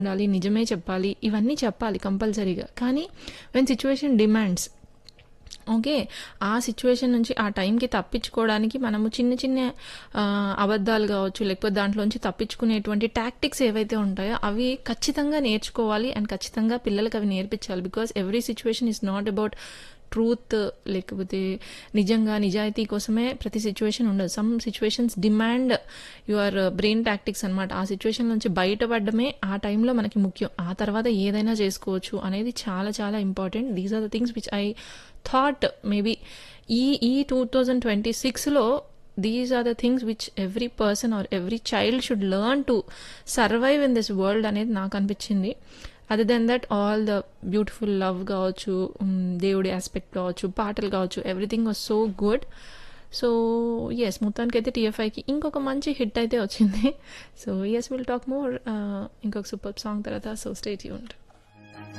ఉండాలి నిజమే చెప్పాలి ఇవన్నీ చెప్పాలి కంపల్సరీగా కానీ వెన్ సిచ్యువేషన్ డిమాండ్స్ ఓకే ఆ సిచ్యువేషన్ నుంచి ఆ టైంకి తప్పించుకోవడానికి మనము చిన్న చిన్న ఆ, అబద్ధాలు కావచ్చు లేకపోతే దాంట్లోంచి తప్పించుకునేటువంటి టాక్టిక్స్ ఏవైతే ఉంటాయో అవి ఖచ్చితంగా నేర్చుకోవాలి అండ్ ఖచ్చితంగా పిల్లలకి అవి నేర్పించాలి because every situation is not about truth లేకపోతే నిజంగా నిజాయితీ కోసమే ప్రతి సిచ్యువేషన్ ఉండదు some situations demand your brain tactics అనమాట ఆ సిచ్యువేషన్ నుంచి బయటపడడమే ఆ టైంలో మనకి ముఖ్యం ఆ తర్వాత ఏదైనా చేసుకోవచ్చు అనేది చాలా చాలా important these are the things which I thought maybe ఈ ఈ టూ థౌజండ్ ట్వంటీ సిక్స్లో these are the things which every person or every child should learn to survive in this world అనేది నాకు అనిపించింది other than that all the beautiful love కావచ్చు um, దేవుడి aspect కావచ్చు పాటలు కావచ్చు everything was so good so yes మొత్తానికి అయితే టీఎఫ్ఐకి ఇంకొక మంచి హిట్ అయితే వచ్చింది so yes will talk more ఇంకొక సూపర్ సాంగ్ తర్వాత సో స్టేట్ యూంట్